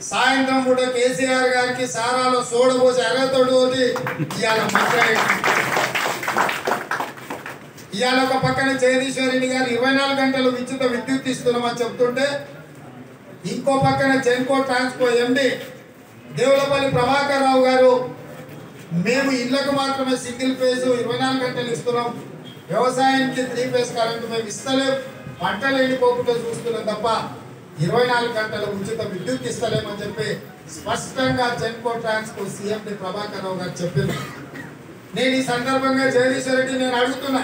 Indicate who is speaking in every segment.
Speaker 1: సాయంత్రం పూట కేసీఆర్ గారికి సారాలో సోడపోసి అరగతోటి ఇవాళ మాట్లాడి ఇవాళ ఒక పక్కన జగదీశ్వర్ రెడ్డి గారు ఇరవై నాలుగు గంటలు విద్యుత్ విద్యుత్ ఇస్తున్నామని చెప్తుంటే ఇంకో పక్కన జెన్కో ట్రాన్స్కో ఎండి దేవులపల్లి ప్రభాకర్ రావు గారు మేము ఇళ్లకు మాత్రమే సింగిల్ ఫేజ్ ఇరవై నాలుగు గంటలు ఇస్తున్నాం వ్యవసాయానికి త్రీ ఫేజ్ కరెంట్ మేము ఇస్తలేం పంటలు ఎండిపోకుండా చూస్తున్నాం తప్ప ఇరవై నాలుగు గంటలు ఉచిత విద్యుత్ ఇస్తలేమని చెప్పి స్పష్టంగా జెన్కో ట్రాన్స్కో సీఎండి ప్రభాకర్ రావు గారు చెప్పింది నేను ఈ సందర్భంగా జగదీశ్వర్ రెడ్డి నేను అడుగుతున్నా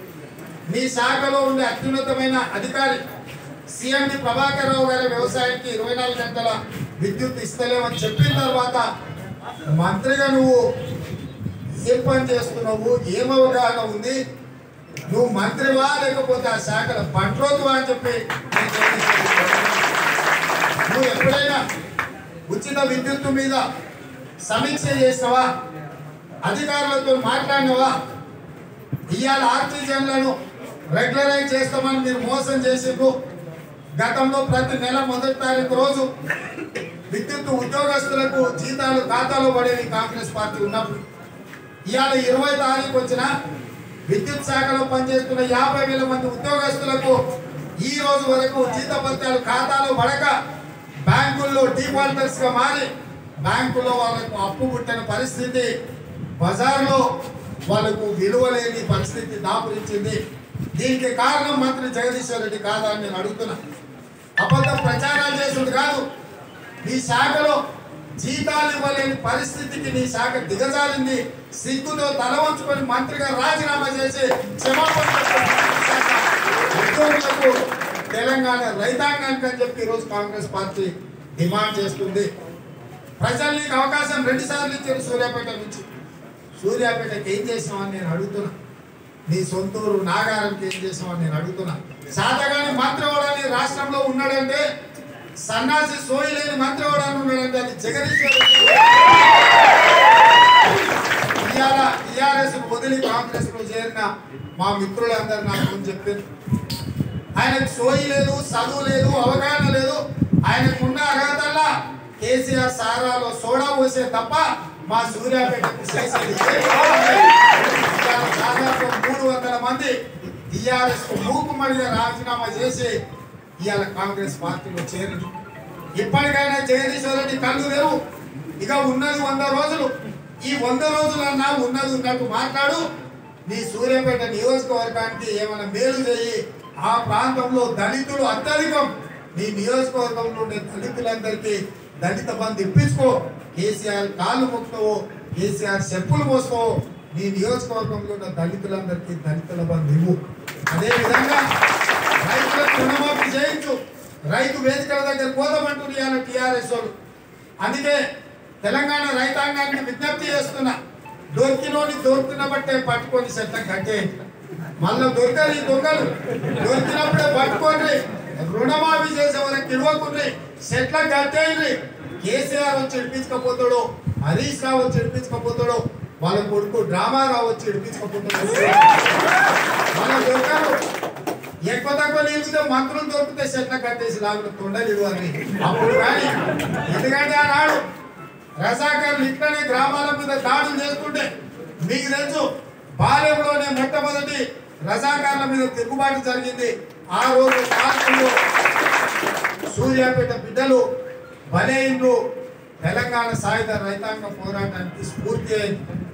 Speaker 1: మీ శాఖలో ఉండే అత్యున్నతమైన అధికారి సీఎండి ప్రభాకర్ రావు గారి వ్యవసాయానికి ఇరవై నాలుగు గంటల విద్యుత్ ఇస్తలేమని చెప్పిన తర్వాత మంత్రిగా నువ్వు ఏం పని చేస్తున్నావు ఏం అవగాహన ఉంది నువ్వు మంత్రివా లేకపోతే ఆ శాఖల బంట్రోతువా అని చెప్పి నేను జగదీశ్వర్ రెడ్డిని అడుగుతున్నా. నువ్వు ఎప్పుడైనా ఉచిత విద్యుత్తు మీద సమీక్ష చేసినవా అధికారులతో మాట్లాడినవా ఇవాళ ఆర్టిజన్లను రెగ్యులరైజ్ చేస్తామని మీరు మోసం చేసిండ్రు గతంలో ప్రతి నెల మొదటి తారీఖు రోజు విద్యుత్ ఉద్యోగస్తులకు జీతాలు ఖాతాలో పడేవి కాంగ్రెస్ పార్టీ ఉన్నప్పుడు ఇవాళ ఇరవై తారీఖు వచ్చిన విద్యుత్ శాఖలో పనిచేస్తున్న యాభై వేల మంది ఉద్యోగస్తులకు ఈ రోజు వరకు జీతపత్యాలు ఖాతాలో పడక బ్యాంకుల్లో డిఫాల్టర్స్ గా మారి బ్యాంకుల్లో వాళ్ళకు అప్పు పుట్టిన పరిస్థితి బజార్లో వాళ్ళకు విలువ లేని పరిస్థితి దాపురించింది దీనికి కారణం మంత్రి జగదీశ్వర్ రెడ్డి కాదా అని నేను అడుగుతున్నా అబద్ధ ప్రచారాలు చేసుడు కాదు నీ శాఖలో జీతాలు ఇవ్వలేని పరిస్థితికి నీ శాఖ దిగజారింది సిగ్గుతో తల వంచుకొని మంత్రిగా రాజీనామా చేసి క్షమాపణ చెప్పండి. ఉద్యోగులకు తెలంగాణ రైతాంగానికి అని చెప్పి ఈరోజు కాంగ్రెస్ పార్టీ డిమాండ్ చేస్తుంది ప్రజలు నీకు అవకాశం రెండు సార్లు ఇచ్చారు సూర్యాపేట నుంచి సూర్యాపేటకి ఏం చేసామని నేను అడుగుతున్నా నీ సొంతూరు నాగారంకి ఏం చేసామని నేను అడుగుతున్నా శాతగాని మంత్రి అవడాన్ని రాష్ట్రంలో ఉన్నాడంటే సన్నాసి సోయి లేని మంత్రి అవడాన్ని ఉన్నాడంటే అది జగదీశ్వర్ రెడ్డి. ఇవాళ టిఆర్ఎస్ వదిలి కాంగ్రెస్ లో చేరిన మా మిత్రులందరూ నాకు ముందు చెప్పారు ఆయనకు సోయి లేదు చదువు లేదు అవగాహన లేదు ఆయనకున్న అర్హతల్లా కేసీఆర్ సారాలో సోడా పోసే తప్ప మా సూర్యాపేటకు చేసేది ఏమీ లేదు. ఇవాళ దాదాపు మూడు వందల మంది టిఆర్ఎస్ మూకుమడిగా రాజీనామా చేసి ఇవాళ కాంగ్రెస్ పార్టీలో చేరింది ఇప్పటికైనా జగదీశ్వర్ రెడ్డి కళ్ళు లేవు ఇక ఉన్నది వంద రోజులు ఈ వంద రోజులన్నా ఉన్నది ఉన్నట్టు మాట్లాడు నీ సూర్యాపేట నియోజకవర్గానికి ఏమైనా మేలు చేయి ఆ ప్రాంతంలో దళితులు అత్యధికం నీ నియోజకవర్గంలో ఉండే దళితులందరికీ దళిత బంధు ఇప్పించుకో కేసీఆర్ కాళ్ళు మొక్కుతావో కేసీఆర్ చెప్పులు మోసుకో నీ నియోజకవర్గంలో ఉన్న దళితులందరికీ దళితుల బంధు ఇవ్వు అదేవిధంగా రైతులకు రుణమాఫీ చేయించు రైతు వేదికల దగ్గర పోదామంటూ ఇవాళ టీఆర్ఎస్ వాళ్ళు అందుకే తెలంగాణ రైతాంగానికి విజ్ఞప్తి చేస్తున్నా దొరికినోని దొరుకుతున్న బట్టే పట్టుకొని చట్టం కట్టేయండి మళ్ళీ దొరకరు ఈ దొంగలు దొరికినప్పుడే పట్టుకోండి రుణమాఫీ చేసే వరకు ఇవ్వకుండ్రి సెట్ల కట్టేయండి కేసీఆర్ వచ్చి ఇడిపించకపోతాడు హరీష్ రావు వచ్చి ఇడిపించకపోతాడు వాళ్ళ కొడుకు డ్రామా రావు వచ్చి ఇడిపించకపోతాడు మనం దొరకరు ఎక్కువ తక్కువ నీళ్ళుతో మంత్రులు దొరికితే చెట్ల కట్టేసి లాగులు తొండలు అని అప్పుడు కానీ ఎందుకంటే ఆనాడు రసాకర్లు ఇట్లనే గ్రామాల మీద దాడులు చేసుకుంటే మీకు తెలుసు బాల్యంలోనే మొట్టమొదటి రజాకార్ల మీద తిరుగుబాటు జరిగింది ఆ రోజు కాలంలో సూర్యాపేట బిడ్డలు బలైన్లు తెలంగాణ సాయుధ రైతాంగ పోరాటానికి స్ఫూర్తి అయింది